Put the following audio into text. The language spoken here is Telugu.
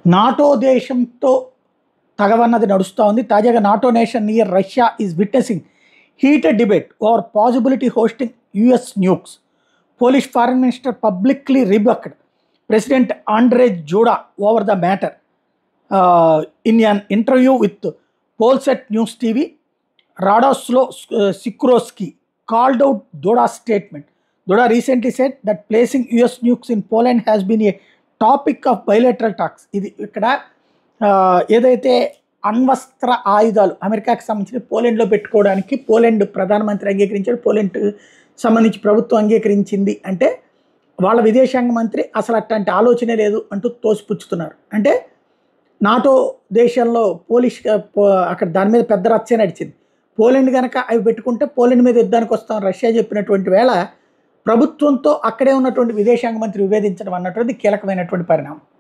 నాటో దేశంతో తగవన్నది నడుస్తూ ఉంది తాజాగా NATO nation near Russia is witnessing heated debate over possibility hosting US nukes Polish foreign minister publicly rebuked president Andrzej Duda over the matter in an interview with Polsat news TV Radoslaw Sikorski called out Duda statement Duda recently said that placing US nukes in Poland has been a topic of bilateral talks ఇది ఇక్కడ ఆ, ఏదైతే అణ్వస్త్ర ఆయుధాలు అమెరికాకి సంబంధించి పోలాండ్లో పెట్టుకోవడానికి పోలాండ్ ప్రధానమంత్రి అంగీకరించాడు పోలాండ్ సంబంధించి ప్రభుత్వం అంగీకరించింది అంటే వాళ్ళ విదేశాంగ మంత్రి అసలు అట్లాంటి ఆలోచనే లేదు అంటూ తోసిపుచ్చుతున్నారు అంటే నాటో దేశంలో పోలిష్ పో- అక్కడ దాని మీద పెద్ద రచ్చ నడిచింది పోలాండ్ కనుక అవి పెట్టుకుంటే పోలాండ్ మీద యుద్ధానికి వస్తాం రష్యా చెప్పినటువంటి వేళ ప్రభుత్వంతో అక్కడే ఉన్నటువంటి విదేశాంగ మంత్రి విభేదించడం అన్నటువంటిది కీలకమైనటువంటి పరిణామం